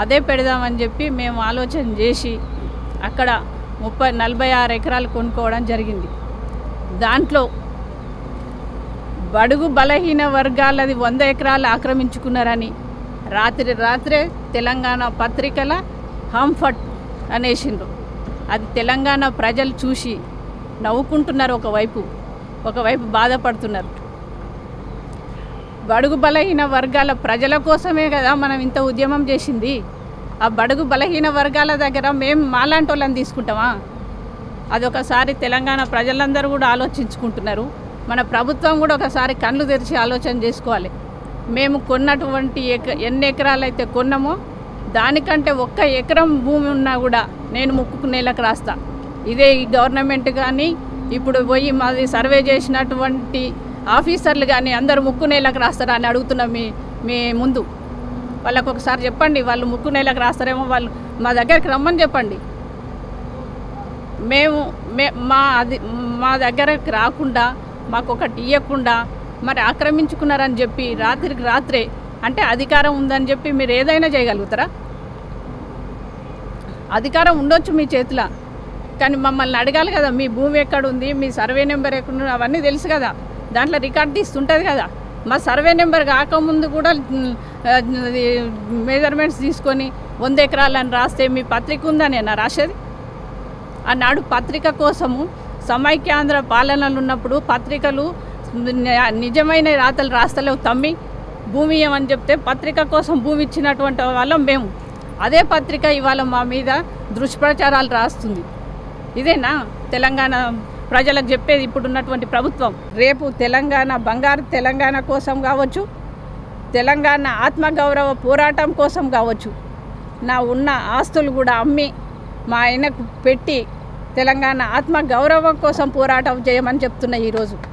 అదే పెడదామని చెప్పి మేము ఆలోచన చేసి అక్కడ ముప్పై నలభై ఆరు ఎకరాలు కొనుక్కోవడం జరిగింది దాంట్లో బడుగు బలహీన వర్గాలది వంద ఎకరాలు ఆక్రమించుకున్నారని రాత్రి రాత్రే తెలంగాణ పత్రికల హంఫట్ అనేసిండ్రు అది తెలంగాణ ప్రజలు చూసి నవ్వుకుంటున్నారు ఒకవైపు ఒకవైపు బాధపడుతున్నారు బడుగు బలహీన వర్గాల ప్రజల కోసమే కదా మనం ఇంత ఉద్యమం చేసింది ఆ బడుగు బలహీన వర్గాల దగ్గర మేము మాలాంటి వాళ్ళని తీసుకుంటామా అదొకసారి తెలంగాణ ప్రజలందరూ కూడా ఆలోచించుకుంటున్నారు మన ప్రభుత్వం కూడా ఒకసారి కళ్ళు తెరిచి ఆలోచన చేసుకోవాలి మేము కొన్నటువంటి ఎక ఎన్ని ఎకరాలు అయితే కొన్నామో దానికంటే ఒక్క ఎకరం భూమి ఉన్నా కూడా నేను ముక్కు నేలకు రాస్తా ఇదే ఈ గవర్నమెంట్ కానీ ఇప్పుడు పోయి మాది సర్వే చేసినటువంటి ఆఫీసర్లు కానీ అందరూ ముక్కు నేలకు రాస్తారా అని అడుగుతున్నాం మీ మీ ముందు వాళ్ళకు ఒకసారి చెప్పండి వాళ్ళు ముక్కు నేలకు రాస్తారేమో వాళ్ళు మా దగ్గరికి రమ్మని చెప్పండి మేము మే మా అది మా దగ్గరకు రాకుండా మాకు ఒకటి ఇవ్వకుండా మరి ఆక్రమించుకున్నారని చెప్పి రాత్రికి రాత్రే అంటే అధికారం ఉందని చెప్పి మీరు ఏదైనా చేయగలుగుతారా అధికారం ఉండొచ్చు మీ చేతిలో కానీ మమ్మల్ని అడగాలి కదా మీ భూమి ఎక్కడ ఉంది మీ సర్వే నెంబర్ ఎక్కడ ఉంది అవన్నీ తెలుసు కదా దాంట్లో రికార్డ్ తీస్తుంటుంది కదా మా సర్వే నెంబర్ కాకముందు కూడా మెజర్మెంట్స్ తీసుకొని వంద ఎకరాలని రాస్తే మీ పత్రిక ఉందని నా రాసేది ఆనాడు పత్రిక కోసము సమైక్యాంధ్ర పాలనలు ఉన్నప్పుడు పత్రికలు ని- నిజమైన రాతలు రాస్తలేవు తమ్మి భూమి ఇవ్వమని చెప్తే పత్రిక కోసం భూమి ఇచ్చినటువంటి వాళ్ళం మేము అదే పత్రిక ఇవాళ మా మీద దుష్ప్రచారాలు రాస్తుంది ఇదేనా తెలంగాణ ప్రజలకు చెప్పేది ఇప్పుడు ఉన్నటువంటి ప్రభుత్వం రేపు తెలంగాణ బంగారు తెలంగాణ కోసం కావచ్చు తెలంగాణ ఆత్మగౌరవ పోరాటం కోసం కావచ్చు నా ఉన్న ఆస్తులు కూడా అమ్మి మా ఆయనకు పెట్టి తెలంగాణ ఆత్మ గౌరవం కోసం పోరాటం చేయమని చెప్తున్నా ఈరోజు